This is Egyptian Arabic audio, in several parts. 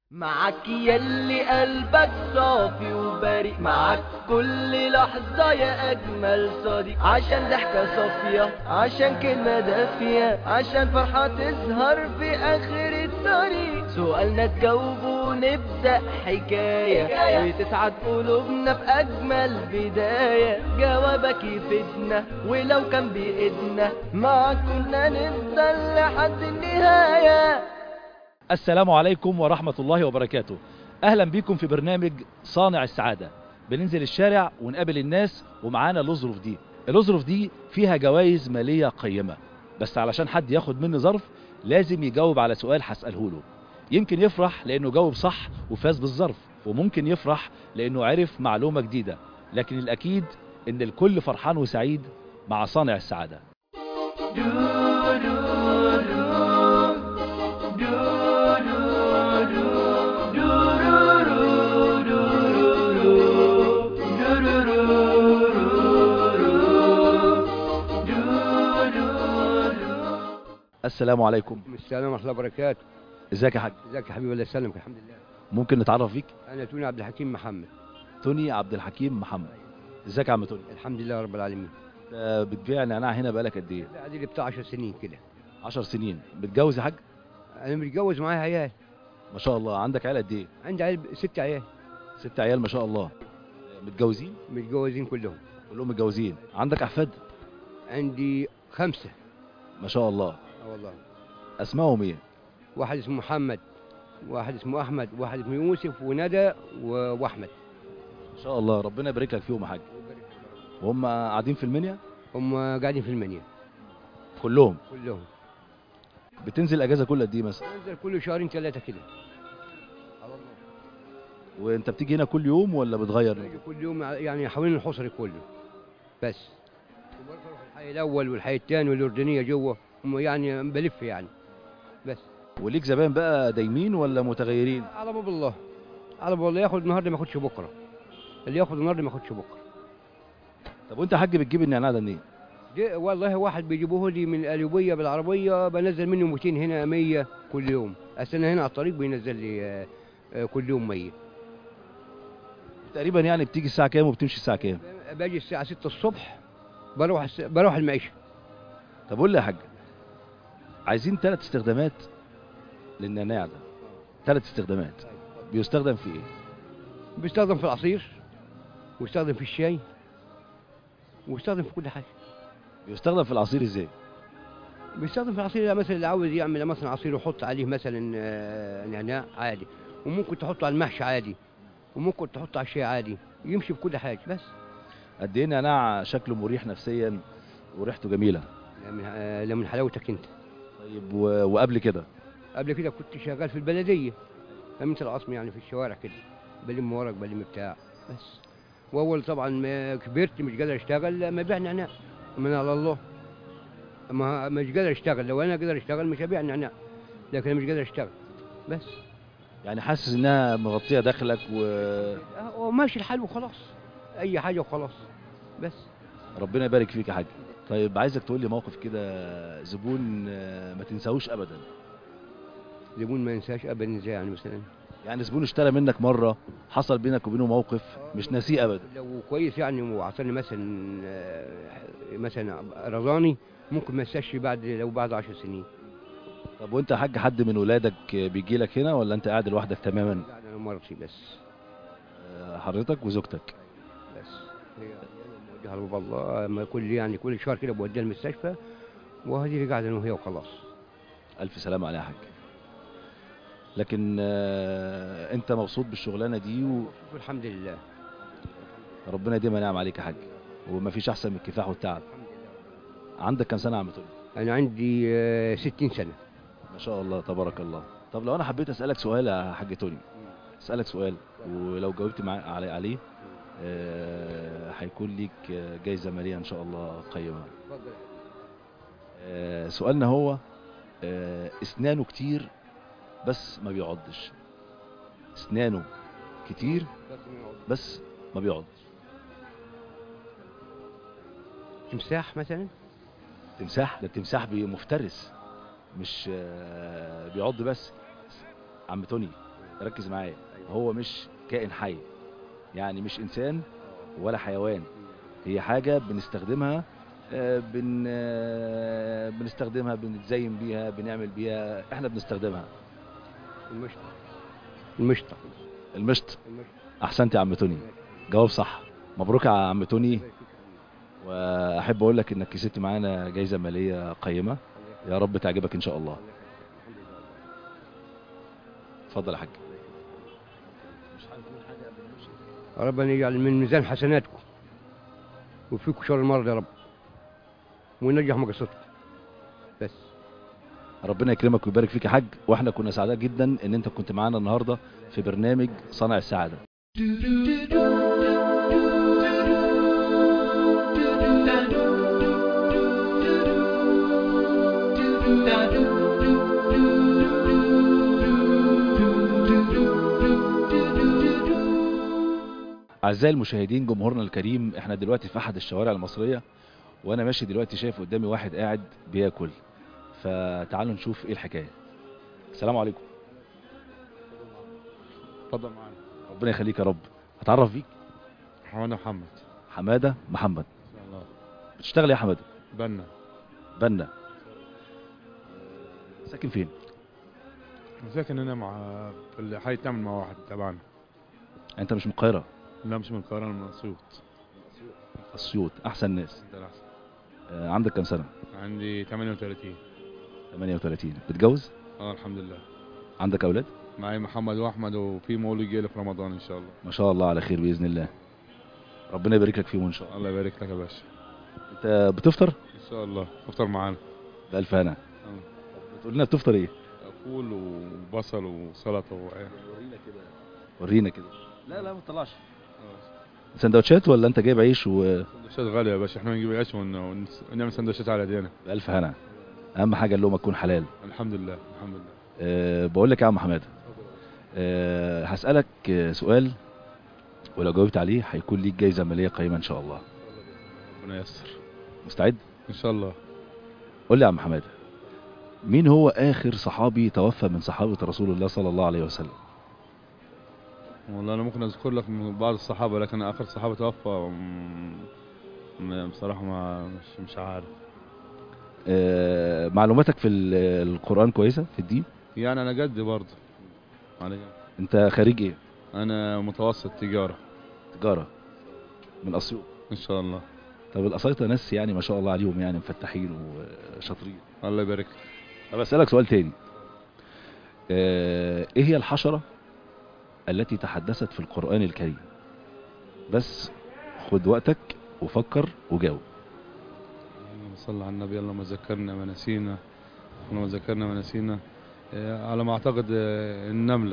معاك يلي قلبك صافي وبريء معاك كل لحظة يا أجمل صديق عشان ضحكة صافية عشان كلمة دافية عشان فرحة تظهر في آخر الطريق سؤالنا تجاوبه ونبدأ حكاية وتسعد قلوبنا في أجمل بداية جوابك يفيدنا ولو كان بإيدنا معاك كنا نفضل لحد النهاية السلام عليكم ورحمة الله وبركاته أهلا بكم في برنامج صانع السعادة بننزل الشارع ونقابل الناس ومعانا الأظرف دي الأظرف دي فيها جوائز مالية قيمة بس علشان حد ياخد مني ظرف لازم يجاوب على سؤال هسأله له يمكن يفرح لأنه جاوب صح وفاز بالظرف وممكن يفرح لأنه عرف معلومة جديدة لكن الأكيد إن الكل فرحان وسعيد مع صانع السعادة السلام عليكم السلام ورحمة الله وبركاته ازيك يا حاج ازيك يا حبيبي الله يسلمك الحمد لله ممكن نتعرف بيك انا توني عبد الحكيم محمد توني عبد الحكيم محمد ازيك يا عم توني الحمد لله رب العالمين آه، بتبيع نعناع هنا بقالك قد ايه ادي لي بتاع 10 سنين كده 10 سنين متجوز يا حاج انا متجوز معايا عيال ما شاء الله عندك عيال قد ايه عندي عيال ست عيال ست عيال ما شاء الله آه، متجوزين متجوزين كلهم كلهم متجوزين عندك احفاد عندي خمسة ما شاء الله اه والله اسمائهم ايه واحد اسمه محمد واحد اسمه احمد واحد اسمه يوسف وندى و- واحمد ما شاء الله ربنا يبارك لك فيهم يا حاج وهم قاعدين في المنيا هم قاعدين في المنيا كلهم كلهم بتنزل اجازه كل قد ايه مثلا انزل كل شهرين ثلاثة كده وانت بتيجي هنا كل يوم ولا بتغير باجي كل يوم يعني حوالين الحصري كله بس وبروح أروح الحي الاول والحي الثاني والاردنيه جوه هم يعني بلف يعني بس وليك زبائن بقى دايمين ولا متغيرين على باب الله على باب الله ياخد النهارده ما ياخدش بكره اللي ياخد النهارده ما ياخدش بكره طب وانت يا حاج بتجيب النعناع ده منين دي والله واحد بيجيبوه لي من القليوبيه بالعربيه بنزل منه 200 هنا 100 كل يوم استنى هنا على الطريق بينزل لي آه، آه، كل يوم 100 تقريبا يعني بتيجي الساعه كام وبتمشي الساعه كام باجي الساعه 6 الصبح بروح الس... بروح المعيشه طب قول لي يا حاج عايزين ثلاث استخدامات للنعناع ده ثلاث استخدامات بيستخدم في ايه بيستخدم في العصير ويستخدم في الشاي ويستخدم في كل حاجه بيستخدم في العصير ازاي بيستخدم في العصير مثلا اللي عاوز يعمل مثلا عصير ويحط عليه مثلا آه، نعناع عادي وممكن تحطه على المحشي عادي وممكن تحطه على الشاي عادي يمشي في كل حاجه بس قد ايه نعناع شكله مريح نفسيا وريحته جميله لا من آه، لا من حلاوتك انت طيب و... وقبل كده قبل كده كنت شغال في البلديه فهمت العصم يعني في الشوارع كده بلم ورق بلم بتاع بس واول طبعا ما كبرت مش قادر اشتغل ما بيع نعناع من على الله ما مش قادر اشتغل لو انا قادر اشتغل مش هبيع نعناع لكن أنا مش قادر اشتغل بس يعني حاسس انها مغطيه دخلك وربنا وماشي الحال وخلاص اي حاجه وخلاص بس يبارك فيك يا حاج طيب عايزك تقول لي موقف كده زبون آه، ما تنساهوش ابدا زبون ما ينساش ابدا ازاي يعني مثلا يعني زبون اشترى منك مره حصل بينك وبينه موقف مش ناسيه ابدا لو كويس يعني واعطاني مثلا آه، مثلا رضاني ممكن ما ينساش بعد لو بعد عشر سنين طب وانت يا حاج حد من ولادك بيجي لك هنا ولا انت قاعد لوحدك تماما بعد انا مرتي بس آه، حضرتك وزوجتك بس هي موجهه لباب الله ما كل يعني كل شهر كده بوديها المستشفى وهذه اللي قاعده انا وهي وخلاص الف سلامه عليها يا حاج لكن آه، انت مبسوط بالشغلانه دي شوف الحمد لله وربنا يديمها نعم عليك يا حاج ومفيش احسن من الكفاح والتعب عندك كام سنه يا عم توني انا عندي آه، 60 سنه ما شاء الله تبارك الله طب لو انا حبيت اسالك سؤال يا حاج توني اسالك سؤال ولو جاوبت مع علي عليه آه، هيكون ليك آه، جايزه ماليه ان شاء الله قيمه اتفضل آه، سؤالنا هو آه، اسنانه كتير بس ما بيعضش اسنانه كتير بس ما بيعضش تمساح مثلا تمساح ده التمساح بي- مفترس مش آه، بيعض بس عم توني ركز معايا هو مش كائن حي يعني مش انسان ولا حيوان هي حاجه بنستخدمها آه، بن آه، بنستخدمها بنتزين بيها بنعمل بيها احنا بنستخدمها المشط المشط المشط المشط احسنت يا عم توني جواب صح مبروك يا عم توني واحب اقول لك انك كسبت معانا جايزه ماليه قيمه يا رب تعجبك ان شاء الله اتفضل يا حاج ربنا يجعل من ميزان حسناتكم وفيكم شر المرض يا رب وينجح مقصدكم بس ربنا يكرمك ويبارك فيك يا حاج واحنا كنا سعداء جدا ان انت كنت معانا النهارده في برنامج صانع السعاده أعزائي المشاهدين جمهورنا الكريم احنا دلوقتي في أحد الشوارع المصرية وأنا ماشي دلوقتي شايف قدامي واحد قاعد بياكل فتعالوا نشوف إيه الحكاية السلام عليكم اتفضل معانا ربنا يخليك يا رب هتعرف بيك حماده محمد حمادة محمد ان شاء الله بتشتغل إيه يا حمادة بنا بنا ساكن فين ساكن هنا مع في الحي التامن مع واحد تبعنا انت مش من القاهرة لا مش من القاهره أنا من اسيوط اسيوط احسن ناس ده الأحسن. آه، عندك كام سنة عندي 38 38 بتجوز اه الحمد لله عندك اولاد معايا محمد واحمد وفي مولود جاي في رمضان ان شاء الله ما شاء الله على خير باذن الله ربنا يبارك لك فيهم ان شاء الله الله يبارك لك يا باشا انت بتفطر ان شاء الله افطر معانا بألف هنا بتقول لنا بتفطر ايه فول وبصل وسلطه و ورينا كده لا لا ما تطلعش سندوتشات ولا انت جايب عيش و سندوتشات غاليه يا باشا احنا بنجيب عيش ون- ون- ونعمل سندوتشات على ايدينا بألف هنا اهم حاجه اللقمه تكون حلال الحمد لله الحمد لله أه بقول لك يا عم حماده أه هسالك آه، سؤال ولو جاوبت عليه هيكون ليك جايزه ماليه قيمه ان شاء الله ربنا ييسر مستعد ان شاء الله قول لي يا عم حماده مين هو اخر صحابي توفى من صحابه رسول الله صلى الله عليه وسلم والله انا ممكن اذكر لك من بعض الصحابه لكن اخر صحابه توفى م- م- بصراحه ما مش مش عارف أه معلوماتك في ال- القران كويسه في الدين يعني انا جد برضه علي انت خريج ايه انا متوسط تجاره تجاره من اسيوط ان شاء الله طب الاسيوطه ناس يعني ما شاء الله عليهم يعني مفتحين وشاطرين الله يبارك لك طب اسالك سؤال تاني آه، ايه هي الحشره التي تحدثت في القران الكريم بس خد وقتك وفكر وجاوب اللهم صل على النبي اللهم ذكرنا ما نسينا اللهم ذكرنا ما نسينا إيه، على ما اعتقد آه، النمله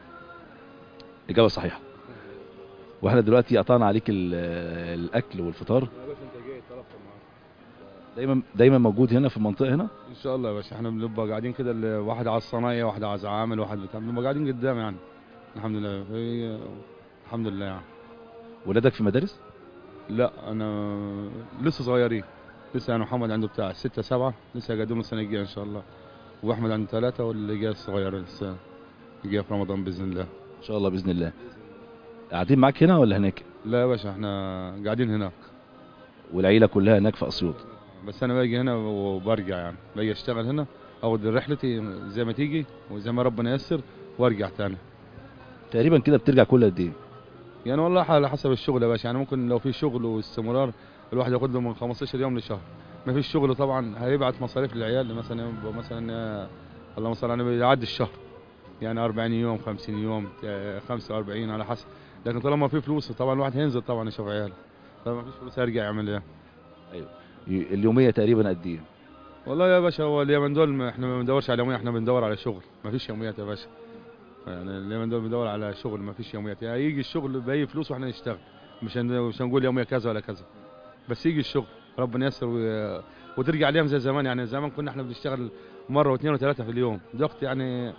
اجابه صحيحه واحنا دلوقتي قطعنا عليك ال- الاكل والفطار يا باشا انت جاي ترفع معاك دايما دايما موجود هنا في المنطقه هنا ان شاء الله يا باشا احنا بنبقى قاعدين كده ال- واحد على الصنايع واحد على العامل واحد بتاع بنبقى قاعدين قدام يعني الحمد لله هي الحمد لله يعني ولادك في مدارس لا انا لسه صغيرين لسه يعني محمد عنده بتاع ستة سبعة لسه هيقدموا السنة الجاية ان شاء الله واحمد عنده ثلاثة واللي جاي الصغير لسه جاي في رمضان باذن الله ان شاء الله باذن الله قاعدين معاك هنا ولا هناك لا يا باشا احنا قاعدين هناك والعيله كلها هناك في اسيوط بس انا باجي هنا وبرجع يعني باجي اشتغل هنا اخد رحلتي زي ما تيجي وزي ما ربنا ييسر وارجع تاني تقريبا كده بترجع كل قد ايه يعني والله على حسب الشغل يا باشا يعني ممكن لو في شغل واستمرار الواحد ياخد له من 15 يوم لشهر ما فيش شغل طبعا هيبعت مصاريف للعيال مثلا يبقى مثلا آه، اللهم صل على النبي يعدي الشهر يعني 40 يوم 50 يوم آه، 45 على حسب لكن طالما في فلوس طبعا الواحد هينزل طبعا يشوف عياله طالما ما فيش فلوس هيرجع يعمل ايه ي- اليوميه تقريبا قد ايه والله يا باشا هو اليومين دول ما- احنا ما بندورش على يوميه احنا بندور على شغل ما فيش يوميات يا باشا يعني اليومين دول بندور على شغل ما فيش يوميات يعني يجي الشغل باي فلوس واحنا نشتغل مش هن- مش هنقول يوميه كذا ولا كذا بس يجي الشغل ربنا ييسر و... وترجع الايام زي زمان يعني زمان كنا احنا بنشتغل مره واثنين وثلاثه في اليوم دلوقتي يعني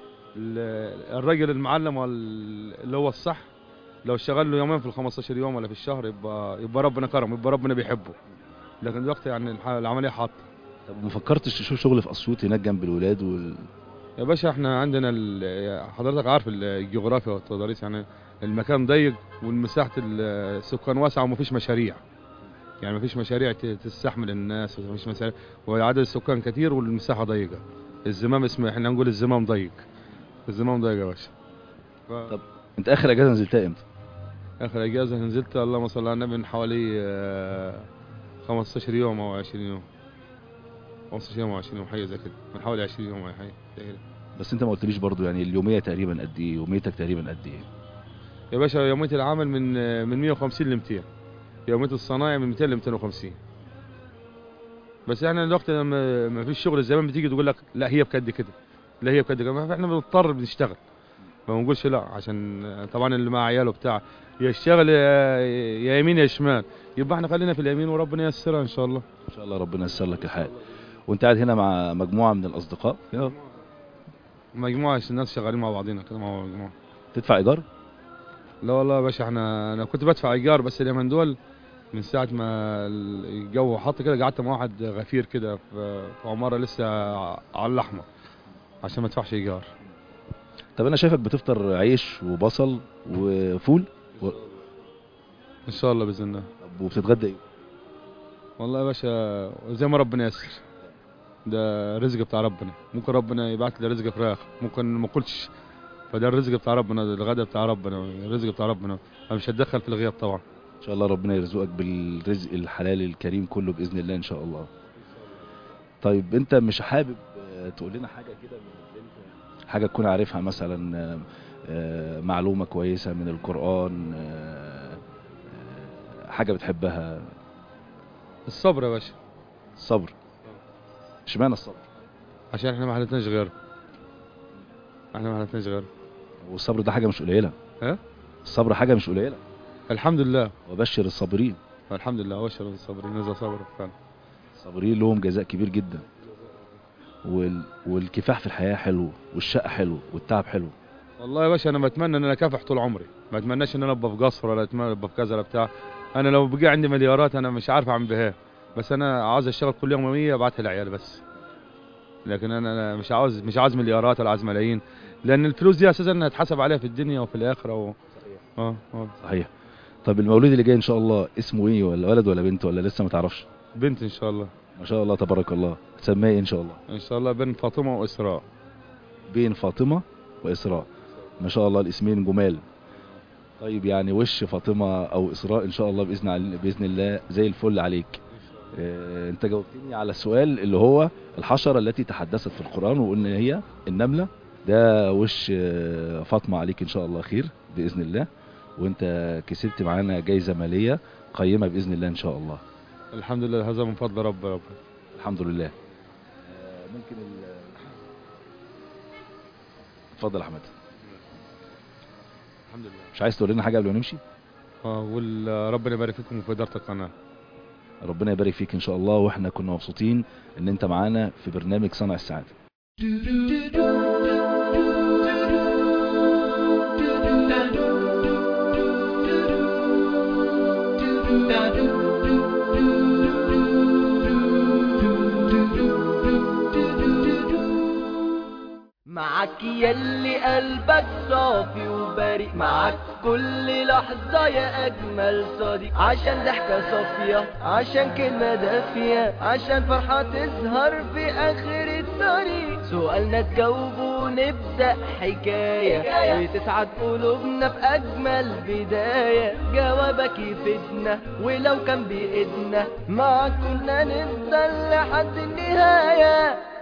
ال- الراجل المعلم وال- اللي هو الصح لو اشتغل له يومين في ال 15 يوم ولا في الشهر يبقى يبقى ربنا كرم يبقى ربنا بيحبه لكن دلوقتي يعني الح- العمليه حاطه طب ما فكرتش تشوف شغل في اسيوط هناك جنب الولاد وال... يا باشا احنا عندنا ال- حضرتك عارف الجغرافيا والتضاريس يعني المكان ضيق والمساحة السكان واسعة ومفيش مشاريع يعني مفيش مشاريع ت- تستحمل الناس ومفيش مشاريع وعدد السكان كتير والمساحة ضيقة الزمام اسمه احنا نقول الزمام ضيق الزمام ضيق يا باشا ف... طب انت اخر اجازه نزلتها امتى اخر اجازة نزلت اللهم صل على النبي من حوالي آه، 15 يوم او 20 يوم 15 يوم او 20 يوم حاجة زي كده من حوالي 20 يوم او حاجة زي كده بس انت ما قلتليش برضو يعني اليوميه تقريبا قد ايه يوميتك تقريبا قد ايه يا باشا يومية العمل من من 150 ل 200 يومية الصنايع من 200 ل 250 بس احنا الوقت لما ما فيش شغل الزمان بتيجي تقول لك لا هي بكد كده لا هي بكد كده احنا بنضطر بنشتغل ما بنقولش لا عشان طبعا اللي مع عياله بتاع يا يشتغل يا يا يمين يا شمال يبقى احنا خلينا في اليمين وربنا ييسرها ان شاء الله ان شاء الله ربنا ييسر لك الحال وانت قاعد هنا مع مجموعه من الاصدقاء يلا. مجموعة الناس شغالين مع بعضينا كده مع مجموعة تدفع ايجار لا والله يا باشا احنا انا كنت بدفع ايجار بس اليومين دول من ساعة ما الجو حط كده قعدت مع واحد غفير كده في في عمارة لسه على الأحمر عشان ما ادفعش ايجار طب انا شايفك بتفطر عيش وبصل وفول و... ان شاء الله باذن الله طب وبتتغدى ايه والله يا باشا زي ما ربنا ييسر ده رزق بتاع ربنا ممكن ربنا يبعت لي رزق فراخ ممكن ما اكلش فده الرزق بتاع ربنا ده الغدا بتاع ربنا الرزق بتاع ربنا انا مش هتدخل في الغياب طبعا ان شاء الله ربنا يرزقك بالرزق الحلال الكريم كله باذن الله ان شاء الله طيب انت مش حابب آه، تقول لنا حاجه كده من اللي انت حاجه تكون عارفها مثلا آه، آه، معلومه كويسه من القران آه، آه، حاجه بتحبها الصبر يا باشا الصبر اشمعنى الصبر عشان احنا ما حلتناش غيره احنا ما حلتناش غيره والصبر ده حاجه مش قليله ها؟ الصبر حاجه مش قليله الحمد لله وبشر الصابرين الحمد لله واشر الصابرين نزل صبر فعلا الصابرين لهم جزاء كبير جدا وال... والكفاح في الحياه حلو والشقه حلو والتعب حلو والله يا باشا انا بتمنى ان انا اكافح طول عمري ما اتمناش ان انا ابقى في قصر ولا اتمنى ابقى في كذا ولا بتاع انا لو بقى عندي مليارات انا مش عارف اعمل بها بس انا عاوز اشتغل كل يوم 100 ابعتها للعيال بس لكن انا أنا مش عاوز مش عاوز مليارات ولا عاوز ملايين لان الفلوس دي اساسا هتحاسب عليها في الدنيا وفي الاخره و... اه اه صحيح طب المولود اللي جاي ان شاء الله اسمه ايه ولا ولد ولا بنت ولا لسه ما تعرفش بنت ان شاء الله ما شاء الله تبارك الله تسميه ايه ان شاء الله ان شاء الله بين فاطمه واسراء بين فاطمه واسراء ما شاء الله الاسمين جمال طيب يعني وش فاطمه او اسراء ان شاء الله باذن عل- باذن الله زي الفل عليك آه، انت جاوبتني على السؤال اللي هو الحشره التي تحدثت في القران وقلنا هي النمله ده وش آه، فاطمه عليك ان شاء الله خير باذن الله وانت كسبت معانا جايزه ماليه قيمه باذن الله ان شاء الله الحمد لله هذا من فضل رب رب الحمد لله آه، ممكن ال اتفضل يا احمد الحمد لله مش عايز تقول لنا حاجه قبل ما نمشي اه وربنا يبارك فيكم وفي اداره القناه ربنا يبارك فيك ان شاء الله واحنا كنا مبسوطين ان انت معانا في برنامج صنع السعاده معاك يلي قلبك صافي وبريء معاك كل لحظة يا أجمل صديق عشان ضحكة صافية عشان كلمة دافية عشان فرحة تظهر في آخر الطريق سؤالنا تجاوبه ونبدأ حكاية وتسعد قلوبنا في أجمل بداية جوابك يفيدنا ولو كان بإيدنا معاك كنا نفضل لحد النهاية